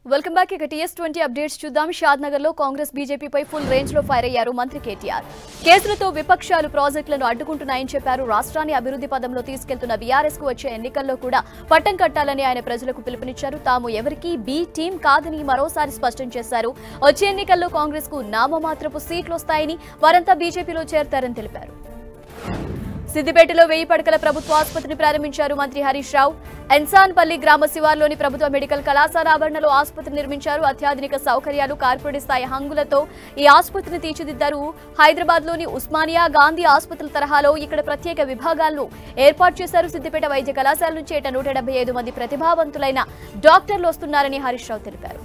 welcome back ఇక TS twenty updates చూద్దాం Shadnagar లో కాంగ్రెస్ బీజేపీపై ఫుల్ రేంజ్ లో ఫైర్ అయ్యారు మంత్రి కేటీఆర్ కేసులతో విపక్షాలు ప్రాజెక్టులను అడ్డుకుంటున్నాయని చెప్పారు రాష్ట్రాన్ని అభివృద్ధి పదంలో తీసుకెళ్తున్న బీఆర్ఎస్ కు వచ్చే ఎన్నికల్లో కూడా పట్టం కట్టాలని ఆయన ప్రజలకు పిలుపునిచ్చారు తాము ఎవరికీ బి టీం కాదని మరోసారి స్పష్టం చేశారు వచ్చే ఎన్నికల్లో కాంగ్రెస్ కు నామమాత్రపు సీట్లు వస్తాయని వారంతా బీజేపీలో చేరతారని తెలిపారు సిద్దిపేటలో వెయ్యి పడకల ప్రభుత్వ ఆసుపత్రిని ప్రారంభించారు మంత్రి హరీష్ రావు ఎన్సాన్పల్లి గ్రామ శివార్లోని ప్రభుత్వ మెడికల్ కళాశాల ఆవరణలో ఆసుపత్రి నిర్మించారు అత్యాధునిక సౌకర్యాలు కార్పొరేట్ స్థాయి హంగులతో ఈ ఆసుపత్రిని తీర్చిదిద్దారు హైదరాబాద్ లోని ఉస్మానియా గాంధీ ఆసుపత్రుల తరహాలో ఇక్కడ ప్రత్యేక విభాగాలను ఏర్పాటు చేశారు సిద్దిపేట వైద్య కళాశాల నుంచి ఏటా నూట డెబ్బై ఐదు మంది ప్రతిభావంతులైన డాక్టర్లు వస్తున్నారని హరీష్ రావు తెలిపారు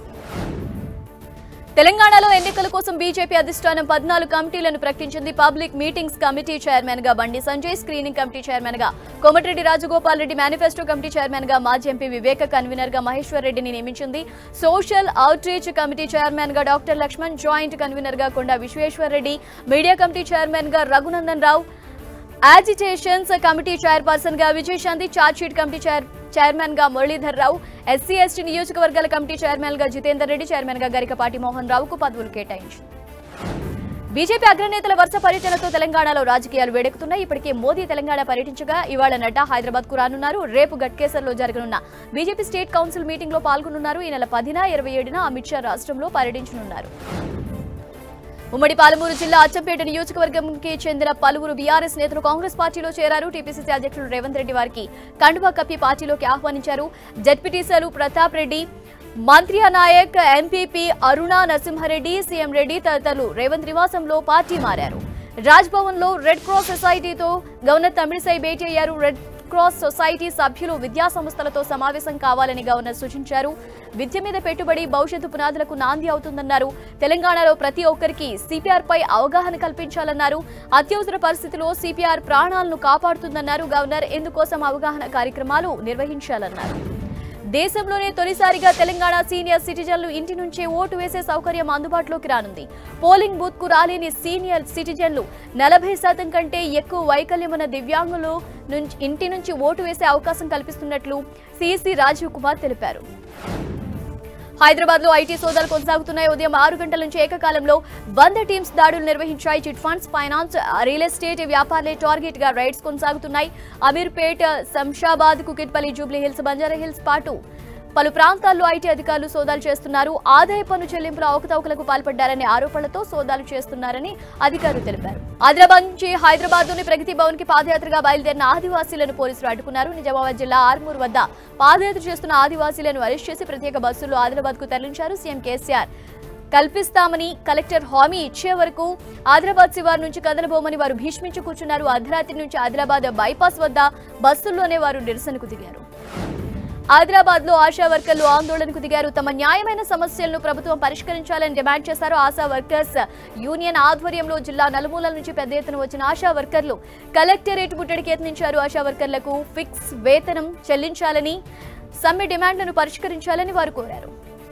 తెలంగాణలో ఎన్నికల కోసం బీజేపీ అధిష్టానం పద్నాలుగు కమిటీలను ప్రకటించింది పబ్లిక్ మీటింగ్స్ కమిటీ చైర్మన్ గా బండి సంజయ్ స్క్రీనింగ్ కమిటీ చైర్మన్ గా Komatireddy Rajagopal Reddy manifesto committee chairman గా మాజీ ఎంపీ వివేక కన్వీనర్ గా మహేశ్వర్ రెడ్డిని నియమించింది social outreach committee chairman గా డాక్టర్ లక్ష్మణ్ జాయింట్ కన్వీనర్ గా Konda Vishweshwar Reddy media committee chairman గా Raghunandan Rao agitations committee chairperson గా Vijayashanti chargesheet committee chair chairman గా మురళీధర్ రావు ఎస్సీ ఎస్టీ నియోజకవర్గాల కమిటీ చైర్మన్ గా జితేందర్ రెడ్డి చైర్మన్ గా గరికపాటి మోహన్ రావుకు పదవులు కేటాయించింది బీజేపీ అగ్రనేతల వరుస పర్యటనతో తెలంగాణలో రాజకీయాలు వేడెక్కుతున్నాయి ఇప్పటికే మోదీ తెలంగాణ పర్యటించగా ఇవాళ నడ్డా హైదరాబాద్ కు రానున్నారు రేపు గట్కేసర్లో జరగనున్న బీజేపీ స్టేట్ కౌన్సిల్ మీటింగ్ లో పాల్గొనున్నారు ఈ నెల పదిన ఇరవై ఏడున అమిత్ షా రాష్ట్రంలో పర్యటించనున్నారు ఉమ్మడి పాలమూరు జిల్లా అచ్చంపేట నియోజకవర్గంకి చెందిన పలువురు బీఆర్ఎస్ నేతలు కాంగ్రెస్ పార్టీలో చేరారు టీపీసీసీ అధ్యక్షుడు రేవంత్ రెడ్డి వారికి కండువా కప్పి పార్టీలోకి ఆహ్వానించారు జడ్పీటీసీలు ప్రతాప్ రెడ్డి మంత్రి నాయక్ ఎంపీపీ అరుణ నరసింహారెడ్డి సీఎం రెడ్డి తదితరులు రేవంత్ నివాసంలో పార్టీ మారారు రాజ్ భవన్ లో రెడ్ క్రాస్ సొసైటీతో గవర్నర్ తమిళిసై భేటీ అయ్యారు రెడ్ క్రాస్ సొసైటీ సభ్యులు విద్యా సంస్థలతో సమావేశం కావాలని గవర్నర్ సూచించారు విద్య మీద పెట్టుబడి భవిష్యత్తు పునాదులకు నాంది అవుతుందన్నారు తెలంగాణలో ప్రతి ఒక్కరికి సిపిఆర్ పై అవగాహన కల్పించాలన్నారు అత్యవసర పరిస్థితిలో సిపిఆర్ ప్రాణాలను కాపాడుతుందన్నారు గవర్నర్ ఇందుకోసం అవగాహన కార్యక్రమాలు నిర్వహించాలన్నారు దేశంలోనే తొలిసారిగా తెలంగాణ సీనియర్ సిటిజన్లు ఇంటి నుంచే ఓటు వేసే సౌకర్యం అందుబాటులోకి రానుంది పోలింగ్ బూత్ కు రాలేని సీనియర్ సిటిజన్లు నలభై శాతం కంటే ఎక్కువ వైకల్యం ఉన్న దివ్యాంగులు నుంచి ఇంటి నుంచి ఓటు వేసే అవకాశం కల్పిస్తున్నట్లు సిఎస్సి రాజీవ్ కుమార్ తెలిపారు హైదరాబాద్ లో ఐటీ సోదాలు కొనసాగుతున్నాయి ఉదయం ఆరు గంటల నుంచి ఏకకాలంలో వంద టీమ్స్ దాడులు నిర్వహించాయి chit funds finance real estate వ్యాపారులే టార్గెట్ గా రైడ్స్ కొనసాగుతున్నాయి Ameerpet Shamshabad Kukatpally Jubilee Hills Banjara Hills పాటు పలు ప్రాంతాల్లో ఐటీ అధికారులు సోదాలు చేస్తున్నారు ఆదాయ పన్ను చెల్లింపుల అవకతవకలకు పాల్పడ్డారనే ఆరోపణలతో సోదాలు చేస్తున్నారని అధికారులు తెలిపారు ఆదిలాబాద్ నుంచి హైదరాబాద్ లోని ప్రగతి భవన్ కి పాదయాత్రగా బయలుదేరిన ఆదివాసీలను పోలీసులు అడ్డుకున్నారు నిజామాబాద్ జిల్లా ఆర్మూర్ వద్ద పాదయాత్ర చేస్తున్న ఆదివాసీలను అరెస్ట్ చేసి ప్రత్యేక బస్సుల్లో ఆదిలాబాద్ కు తరలించారు సీఎం కేసీఆర్ కల్పిస్తామని కలెక్టర్ హామీ ఇచ్చే వరకు ఆదిలాబాద్ శివారు నుంచి కదలబోమని వారు భీష్మించి కూర్చున్నారు అర్ధరాత్రి నుంచి ఆదిలాబాద్ బైపాస్ వద్ద బస్సుల్లోనే వారు నిరసనకు దిగారు ఆదిలాబాద్ లో ఆశా వర్కర్లు ఆందోళనకు దిగారు తమ న్యాయమైన సమస్యలను ప్రభుత్వం పరిష్కరించాలని డిమాండ్ చేశారు ఆశా వర్కర్స్ యూనియన్ ఆధ్వర్యంలో జిల్లా నలుమూలల నుంచి పెద్ద ఎత్తున వచ్చిన ఆశా వర్కర్లు కలెక్టరేట్ ముట్టడికి యత్నించారు ఆశా వర్కర్లకు ఫిక్స్ వేతనం చెల్లించాలని సమ్మె డిమాండ్లను పరిష్కరించాలని వారు కోరారు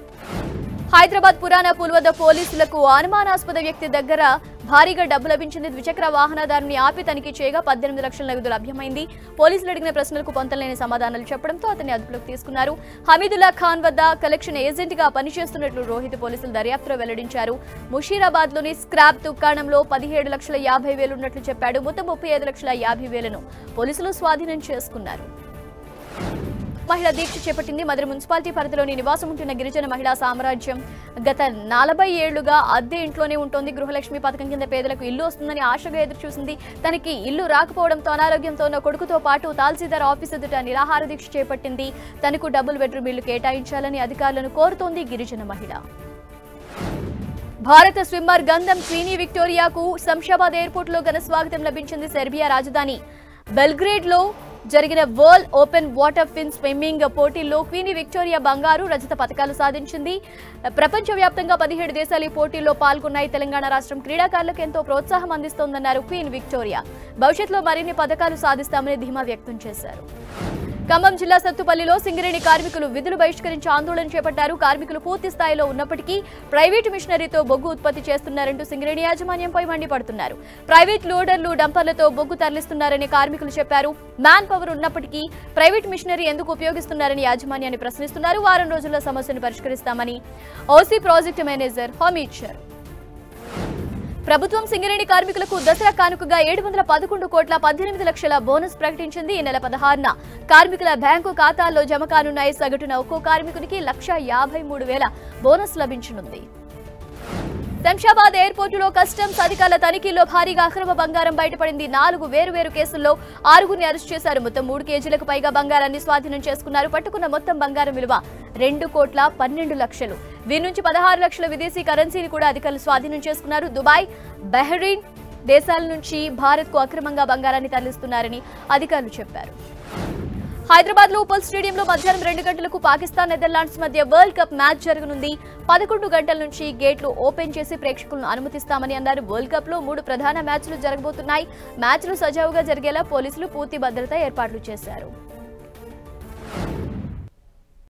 హైదరాబాద్ పురాణా పూల్ వద్ద పోలీసులకు అనుమానాస్పద వ్యక్తి దగ్గర భారీగా డబ్బు లభించింది ద్విచక్ర వాహనదారుని ఆపి తనిఖీ చేయగా పద్దెనిమిది లక్షల నగదు లభ్యమైంది పోలీసులు అడిగిన ప్రశ్నలకు పొంతలేని సమాధానాలు చెప్పడంతో అతన్ని అదుపులోకి తీసుకున్నారు హమీదుల్లా ఖాన్ వద్ద కలెక్షన్ ఏజెంట్ గా పనిచేస్తున్నట్లు రోహిత్ పోలీసులు దర్యాప్తులో వెల్లడించారు ముషీరాబాద్ లోని స్క్రాప్ దుకాణంలో పదిహేడు లక్షల యాభై వేలు ఉన్నట్లు చెప్పాడు మొత్తం ముప్పై ఐదు లక్షల యాభై వేలను పోలీసులు స్వాధీనం చేసుకున్నారు మహిళా దీక్ష చేపట్టింది మధుర మున్సిపాలిటీ పరిధిలోని నివాసం ఉంటున్న గిరిజన మహిళా సామ్రాజ్యం గత నలభై ఏళ్లుగా అద్దె ఇంట్లోనే ఉంటుంది గృహలక్ష్మి పథకం కింద పేదలకు ఇల్లు వస్తుందని ఆశగా ఎదురు చూసింది తనకి ఇల్లు రాకపోవడంతో అనారోగ్యంతో ఉన్న కొడుకుతో పాటు తహసీల్దార్ ఆఫీస్ ఎదుట నిరాహార దీక్ష చేపట్టింది తనకు డబుల్ బెడ్రూమ్ ఇల్లు కేటాయించాలని అధికారులను కోరుతోంది గిరిజన మహిళ భారత స్విమ్మర్ గంధం క్వీనీ విక్టోరియాకు శంషాబాద్ ఎయిర్పోర్ట్ లో ఘన స్వాగతం లభించింది సెర్బియా రాజధాని బెల్గ్రేడ్ లో జరిగిన world open water fin swimming పోటీల్లో క్వీనీ విక్టోరియా బంగారు రజత పథకాలు సాధించింది ప్రపంచవ్యాప్తంగా పదిహేడు దేశాలు ఈ పోటీల్లో పాల్గొన్నాయి తెలంగాణ రాష్ట్రం క్రీడాకారులకు ఎంతో ప్రోత్సాహం అందిస్తోందన్నారు క్వీన్ విక్టోరియా భవిష్యత్తులో మరిన్ని పథకాలు సాధిస్తామని ధీమా వ్యక్తం చేశారు ఖమ్మం జిల్లా సత్తుపల్లిలో సింగరేణి కార్మికులు విధులు బహిష్కరించి ఆందోళన చేపట్టారు కార్మికులు పూర్తి స్థాయిలో ఉన్నప్పటికీ ప్రైవేటు మిషనరీతో బొగ్గు ఉత్పత్తి చేస్తున్నారంటూ సింగరేణి యాజమాన్యంపై మండిపడుతున్నారు ప్రైవేట్ లోడర్లు డంపర్లతో బొగ్గు తరలిస్తున్నారని కార్మికులు చెప్పారు మ్యాన్ పవర్ ఉన్నప్పటికీ ప్రైవేట్ మిషనరీ ఎందుకు ఉపయోగిస్తున్నారని యాజమాన్యాన్ని ప్రశ్నిస్తున్నారు వారం రోజుల్లో సమస్యను పరిష్కరిస్తామని ఓసీ ప్రాజెక్టు మేనేజర్ హామీ ఇచ్చారు ప్రభుత్వం సింగరేణి కార్మికులకు దసరా కానుకగా ఏడు వందల పదకొండు కోట్ల పద్దెనిమిది లక్షల బోనస్ ప్రకటించింది ఈ నెల పదహారున కార్మికుల బ్యాంకు ఖాతాల్లో జమ కానున్నాయి సగటున ఒక్కో కార్మికునికి లక్ష యాభై మూడు వేల బోనస్ లభించనుంది శంషాబాద్ ఎయిర్పోర్టులో కస్టమ్స్ అధికారుల తనిఖీల్లో భారీగా అక్రమ బంగారం బయటపడింది నాలుగు వేరు వేరు కేసుల్లో ఆరుగురిని అరెస్ట్ చేశారు మొత్తం మూడు కేజీలకు పైగా బంగారాన్ని స్వాధీనం చేసుకున్నారు పట్టుకున్న మొత్తం బంగారం విలువ రెండు కోట్ల పన్నెండు లక్షలు వీరి నుంచి పదహారు లక్షల విదేశీ కరెన్సీని కూడా అధికారులు స్వాధీనం చేసుకున్నారు దుబాయ్ బహ్రెయిన్ దేశాల నుంచి భారత్కు అక్రమంగా బంగారాన్ని తరలిస్తున్నారని అధికారులు చెప్పారు హైదరాబాద్ లో ఉప్పల్ స్టేడియంలో మధ్యాహ్నం రెండు గంటలకు పాకిస్తాన్ నెదర్లాండ్స్ మధ్య వరల్డ్ కప్ మ్యాచ్ జరగనుంది పదకొండు గంటల నుంచి గేట్లు ఓపెన్ చేసి ప్రేక్షకులను అనుమతిస్తామని అన్నారు వరల్డ్ కప్ లో మూడు ప్రధాన మ్యాచ్లు జరగబోతున్నాయి మ్యాచ్లు సజావుగా జరిగేలా పోలీసులు పూర్తి భద్రత ఏర్పాట్లు చేశారు